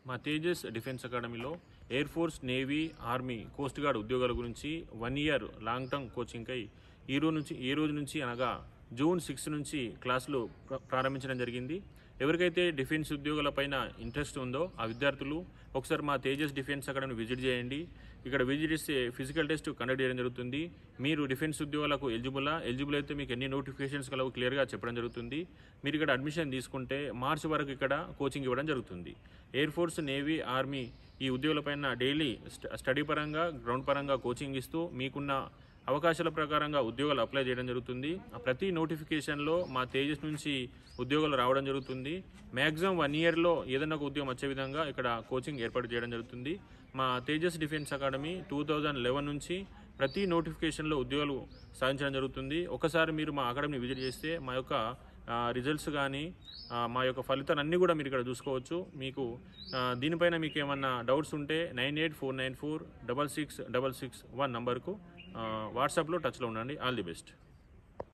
మా తేజస్ డిఫెన్స్ అకాడమీలో air force navy army coast guard ఉద్యోగాల గురించి వన్ ఇయర్ లాంగ్ టర్మ్ కోచింగ్కై ఈ రోజు నుంచి ఈ రోజు నుంచి అనగా జూన్ సిక్స్ నుంచి క్లాసులు ప్ర- ప్రారంభించడం జరిగింది ఎవరికైతే డిఫెన్స్ ఉద్యోగాలపైన ఇంట్రెస్ట్ ఉందో ఆ విద్యార్థులు ఒకసారి మా తేజస్ డిఫెన్స్ అకాడమీ విజిట్ చేయండి ఇక్కడ విజిట్ చేస్తే ఫిజికల్ టెస్ట్ కండక్ట్ చేయడం జరుగుతుంది మీరు డిఫెన్స్ ఉద్యోగాలకు ఎలిజిబులా ఎలిజిబుల్ అయితే మీకు ఎన్ని నోటిఫికేషన్స్ కలవు క్లియర్గా చెప్పడం జరుగుతుంది మీరు ఇక్కడ అడ్మిషన్ తీసుకుంటే మార్చి వరకు ఇక్కడ కోచింగ్ ఇవ్వడం జరుగుతుంది ఎయిర్ ఫోర్స్ నేవీ ఆర్మీ ఈ ఉద్యోగాలపైన డైలీ స్ట- స్టడీ పరంగా గ్రౌండ్ పరంగా కోచింగ్ ఇస్తూ మీకున్న అవకాశాల ప్రకారంగా ఉద్యోగాలు అప్లై చేయడం జరుగుతుంది ఆ ప్రతి నోటిఫికేషన్లో మా తేజస్ నుంచి ఉద్యోగాలు రావడం జరుగుతుంది మ్యాక్సిమం వన్ ఇయర్లో ఏదైనా ఒక ఉద్యోగం వచ్చే విధంగా ఇక్కడ కోచింగ్ ఏర్పాటు చేయడం జరుగుతుంది మా Tejas defence academy two thousand eleven నుంచి ప్రతి నోటిఫికేషన్లో ఉద్యోగాలు సాధించడం జరుగుతుంది ఒకసారి మీరు మా అకాడమీని విజిట్ చేస్తే మా యొక్క ఆ, రిజల్ట్స్ కానీ ఆ, మా యొక్క ఫలితాలు అన్నీ కూడా మీరు ఇక్కడ చూసుకోవచ్చు మీకు ఆ, దీనిపైన మీకు ఏమన్నా డౌట్స్ ఉంటే nine eight four nine four double six double six one నంబర్కు వాట్సాప్లో టచ్లో ఉండండి ఆల్ ది బెస్ట్